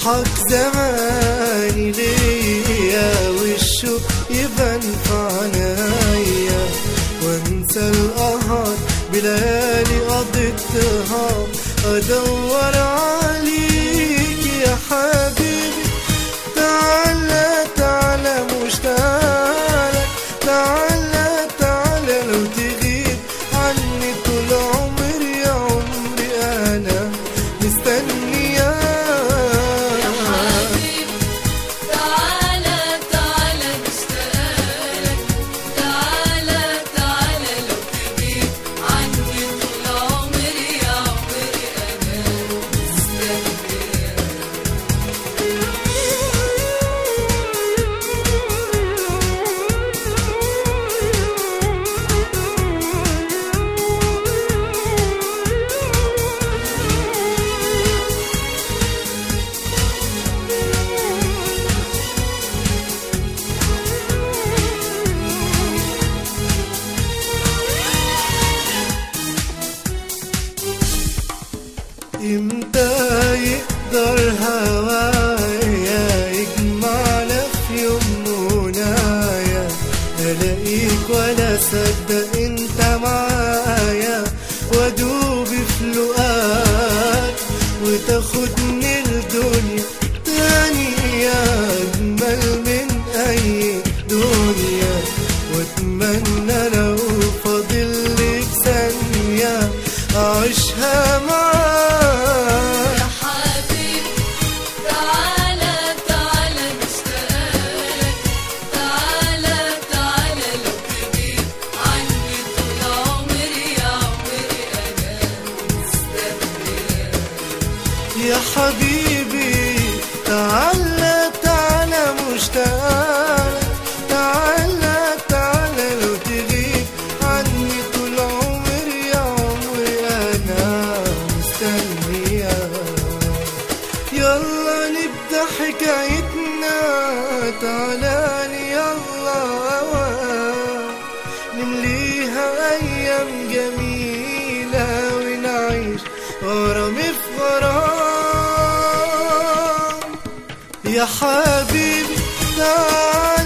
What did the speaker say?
يضحك زماني ليا والشوق يبان في عنايا وانسى القهر بليالي قضيتها ادور عليك يا حبيبي تعالى تعالى مشتاقلك تعالى تعالى لو تغيب عني طول عمري يا عمري انا مستنياك تعالى تعالى مشتاقلك تعالى تعالى لو تغيب عني طول عمري يا عمري أنا مستنياك امتى يقدر هوايا يجمعنا في يوم منايا الاقيك ولا صدق انت معايا وادوب في لقاك وتاخدني الدنيا تانية اجمل من اي دنيا واتمنى لو فاضل لك ثانية اعيشها معاك يا حبيبي تعالى تعالى مشتاقلك تعالى تعالى لو تغيب عني طول عمري يا عمري أنا مستنياك يا حبيبي تعالى تعالى مشتاق تعالى تعالى لو تغيب عني طول عمري يا عمري انا مستنياك يلا نبدا حكايتنا تعالى لي يلا نمليها ايام جميله ونعيش غرام في غرام يا حبيبي تعال